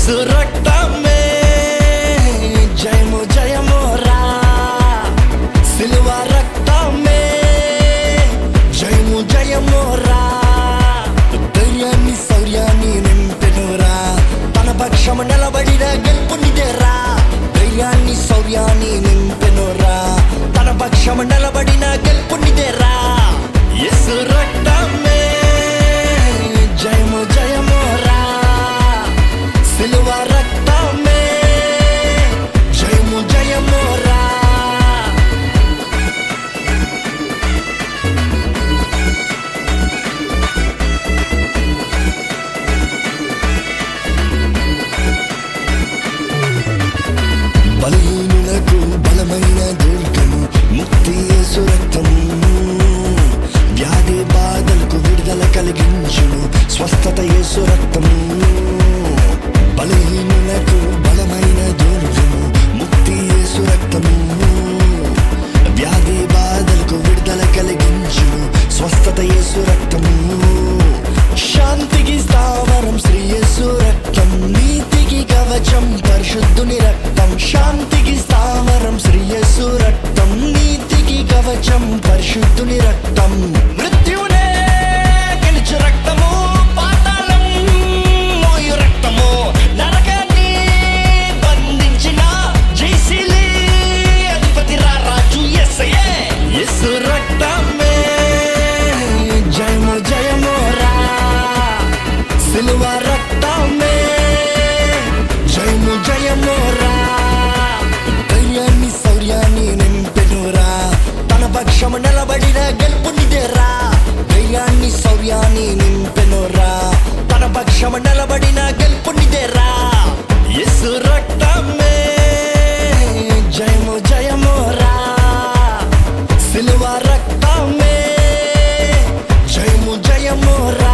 యేసు రక్తమే జయము జయము రా సిలువ రక్తమే జయము జయము రా ధైర్యాన్ని శౌర్యాన్ని నింపెనురా తన పక్షము నిలబడిన గెలుపునిదేరా ధైర్యాన్ని శౌర్యాన్ని నింపెనురా తన పక్షము నిలబడిన గెలుపునిదేరా యేసు రక్తమే జయము జయము రా సిలువ రక్తమే జయము జయము రా బలహీనులకు బలమైన దుర్గము ముక్తి యేసు రక్తము వ్యాధి బాధలకు విడుదల కలిగించును స్వస్థత యేసు రక్తము బలహీనులకు బలమైన దుర్గము ముక్తి యేసు రక్తము వ్యాధి బాధలకు విడుదల కలిగించును స్వస్థత యేసు రక్తము శాంతికి స్థావరం శ్రీ యేసు రక్తం నీతికి కవచం పరిశుద్ధుని రక్తం శాంతికి స్థావరం శ్రీ యేసు రక్తం నీతికి కవచం పరిశుద్ధుని రక్తం మృత్యునే గెలిచు రక్తము పాతాళం మోయు రక్తము నరకాన్ని బంధించిన జైశీలి అధిపతి రా రాజు యేసయ్యే యేసు రక్తమే జయము జయము రా సిలువ రక్తమే జయము జయము రా ధైర్యాన్ని శౌర్యాన్ని నింపెనురా తన పక్షము నిలబడిన గెలుపునిదేరా ధైర్యాన్ని శౌర్యాన్ని నింపెనురా తన పక్షము నిలబడిన గెలుపునిదేరా యేసు రక్తమే జయము జయము రా సిలువ రక్తమే జయము జయము రా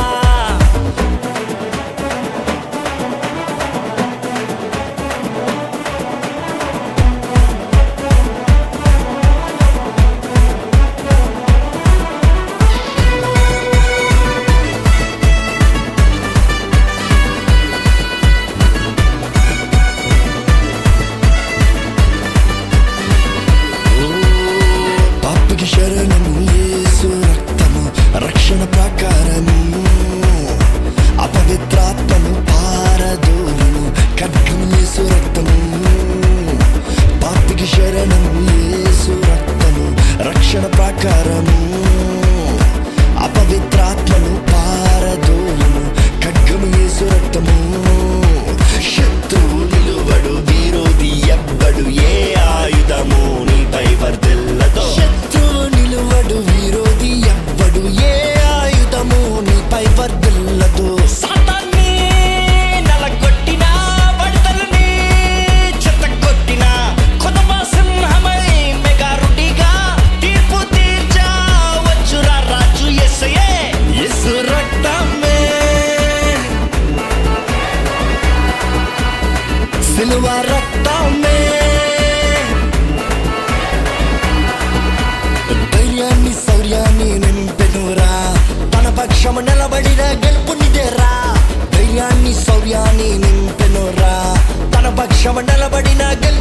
పాపికి శరణము యేసు రక్తము రక్షణ ప్రకారము అపవిత్రాత్మను పారదోలును ఖడ్గము యేసు రక్తము పాపికి శరణము యేసు రక్తము రక్షణ ప్రకారము అపవిత్రాత్మను పారదోలును ఖడ్గము యేసు రక్తము శత్రువు నిలువడు విరోధి ఎవ్వడు ఏ ఆయుధము నీపై వర్దిల్లదో శత్రువు నిలువడు విరోధి ఎవ్వడు ఏ ఆయుధము నీపై వర్దిల్లదు సాతాన్ని నలగొట్టిన వడతలని చెత్తగొట్టిన కొదమ సింహమై మెగారుడిగా తీర్పు తీర్చా వచ్చురా రాజు యేసయ్యే యేసు రక్తమే సిలువ రక్తమే ధైర్యాన్ని శౌర్యాన్ని నింపెనురా తన పక్షము నిలబడిన గెలుపునిదేరా ధైర్యాన్ని శౌర్యాన్ని నింపెనురా తన పక్షము నిలబడిన గెలుపు